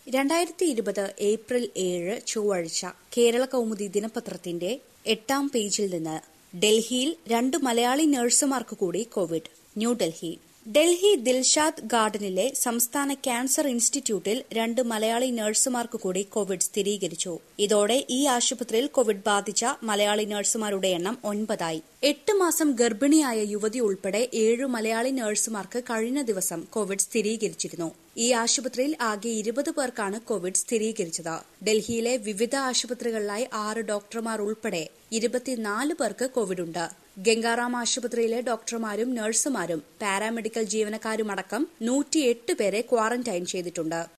രണ്ടായിരത്തി ഇരുപത് ഏപ്രിൽ ഏഴ് ചൊവ്വാഴ്ച കേരള കൗമുദി ദിനപത്രത്തിന്റെ എട്ടാം പേജിൽ നിന്ന് ഡൽഹിയിൽ രണ്ട് മലയാളി നഴ്സുമാർക്ക് കൂടി കോവിഡ് ന്യൂഡൽഹി ഡൽഹി ദിൽഷാദ് ഗാർഡനിലെ സംസ്ഥാന ക്യാൻസർ ഇൻസ്റ്റിറ്റ്യൂട്ടിൽ രണ്ട് മലയാളി നഴ്സുമാർക്ക് കൂടി കോവിഡ് സ്ഥിരീകരിച്ചു ഇതോടെ ഈ ആശുപത്രിയിൽ കോവിഡ് ബാധിച്ച മലയാളി നഴ്സുമാരുടെ എണ്ണം ഒൻപതായി എട്ട് മാസം ഗർഭിണിയായ യുവതി ഉൾപ്പെടെ ഏഴു മലയാളി നഴ്സുമാർക്ക് കഴിഞ്ഞ ദിവസം കോവിഡ് സ്ഥിരീകരിച്ചിരുന്നു ഈ ആശുപത്രിയിൽ ആകെ ഇരുപത് പേർക്കാണ് കോവിഡ് സ്ഥിരീകരിച്ചത് ഡൽഹിയിലെ വിവിധ ആശുപത്രികളിലായി ആറ് ഡോക്ടർമാർ ഉൾപ്പെടെ ഇരുപത്തിനാല് പേർക്ക് കോവിഡ് ഉണ്ട് ഗംഗാറാം ആശുപത്രിയിലെ ഡോക്ടർമാരും നഴ്സുമാരും പാരാമെഡിക്കൽ ജീവനക്കാരുമടക്കം നൂറ്റിയെട്ട് പേരെ ക്വാറന്റൈൻ ചെയ്തിട്ടുണ്ട്